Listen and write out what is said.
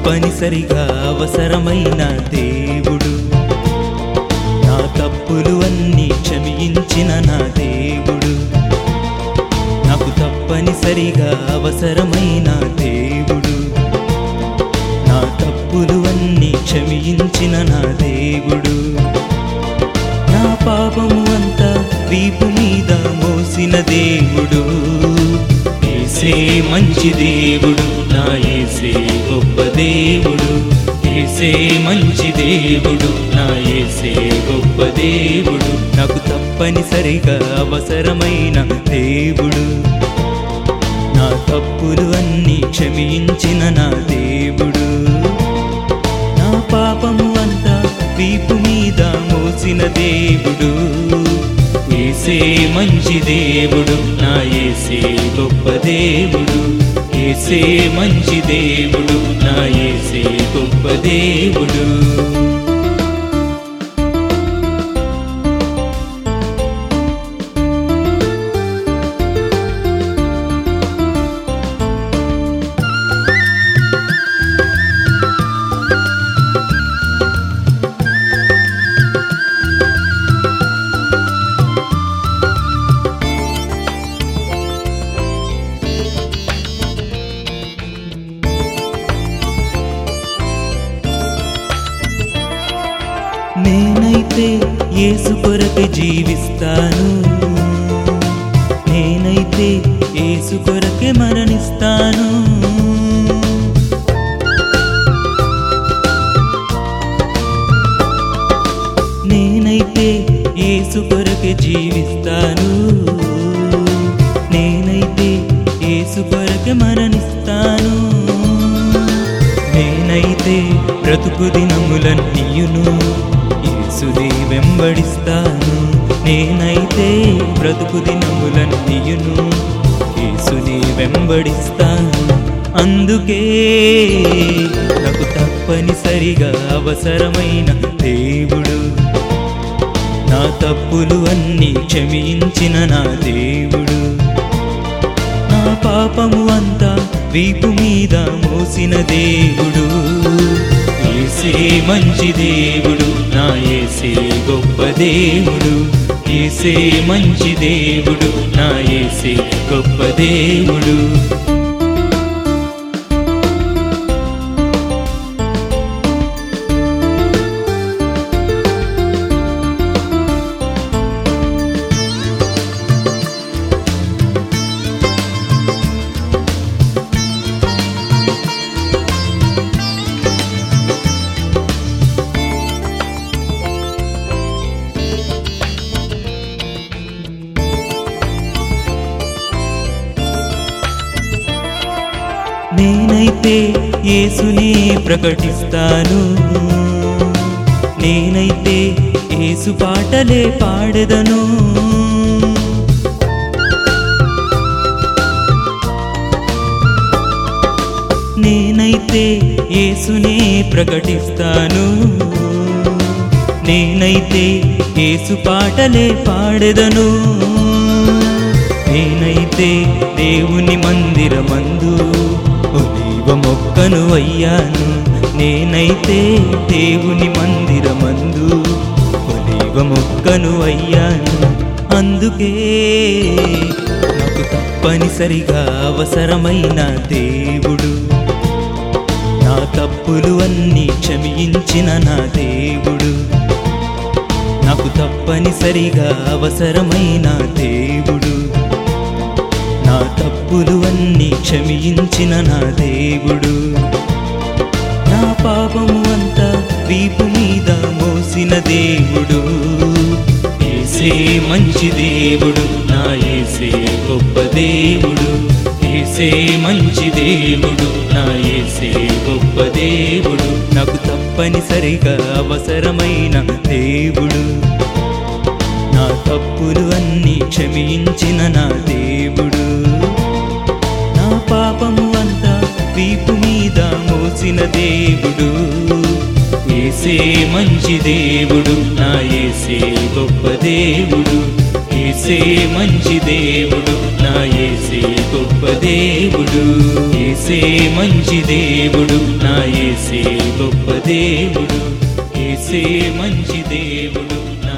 తప్పనిసరిగా అవసరమైన దేవుడు నా తప్పులు అన్నీ క్షమించిన నా దేవుడు నాకు తప్పనిసరిగా అవసరమైన దేవుడు నా తప్పులు అన్నీ క్షమించిన నా దేవుడు నా పాపము అంతా వీపు మీద మోసిన దేవుడు ఏసే మంచి దేవుడు నా ఏసే గొప్ప దేవుడు ఏసే మంచి దేవుడు నా ఏసే గొప్ప దేవుడు నాకు తప్పనిసరిగా అవసరమైన దేవుడు నా తప్పులు అన్నీ క్షమించిన నా దేవుడు నా పాపము అంతా వీపు మీద మోసిన దేవుడు ఏసే మంచి దేవుడు నా ఏసే గొప్ప దేవుడు ఏసే మంచి దేవుడు నా ఏసే గొప్ప దేవుడు నేనైతే యేసు కొరకే జీవిస్తాను నేనైతే యేసు కొరకే మరణిస్తాను నేనైతే యేసు కొరకే జీవిస్తాను నేనైతే యేసు కొరకే మరణిస్తాను నేనైతే బ్రతుకు దినములన్నీయును యేసుని వెంబడిస్తాను నేనైతే బ్రతుకు దినములన్నీయును యేసుని వెంబడిస్తాను అందుకే నాకు తప్పనిసరిగా అవసరమైన దేవుడు నా తప్పులు అన్నీ క్షమించిన నా దేవుడు నా పాపము అంతా వీపు మీద మోసిన దేవుడు ఏసే మంచి దేవుడు నా ఏసే గొప్ప దేవుడు ఏసే మంచి దేవుడు నా ఏసే గొప్ప దేవుడు నేనైతే యేసునే ప్రకటిస్తాను నేనైతే యేసు పాటలే పాడెదను నేనైతే యేసునే ప్రకటిస్తాను నేనైతే యేసు పాటలే పాడెదను నేనైతే దేవుని మందిరమందు ఒలీవ మొక్కను అయ్యాను నేనైతే దేవుని మందిరమందు ఒలీవ మొక్కను అయ్యాను అందుకే నాకు తప్పనిసరిగా అవసరమైన దేవుడు నా తప్పులు అన్నీ క్షమించిన నా దేవుడు నాకు తప్పనిసరిగా అవసరమైన దేవుడు నా తప్పులు అన్నీ క్షమించిన నా దేవుడు నా పాపము అంతా వీపు మీద మోసిన దేవుడు ఏసే మంచి దేవుడు నా ఏసే గొప్ప దేవుడు ఏసే మంచి దేవుడు నా ఏసే గొప్ప దేవుడు నాకు తప్పనిసరిగా అవసరమైన దేవుడు నా తప్పులు అన్నీ క్షమించిన నా దేవుడు నా పాపము అంతా వీపు మీద మోసిన దేవుడు ఏసే మంచి దేవుడు నా ఏసే గొప్ప దేవుడు ఏసే మంచి దేవుడు నా ఏసే గొప్ప దేవుడు ఏసే మంచి దేవుడు నా ఏసే గొప్ప దేవుడు ఏసే మంచి దేవుడు నా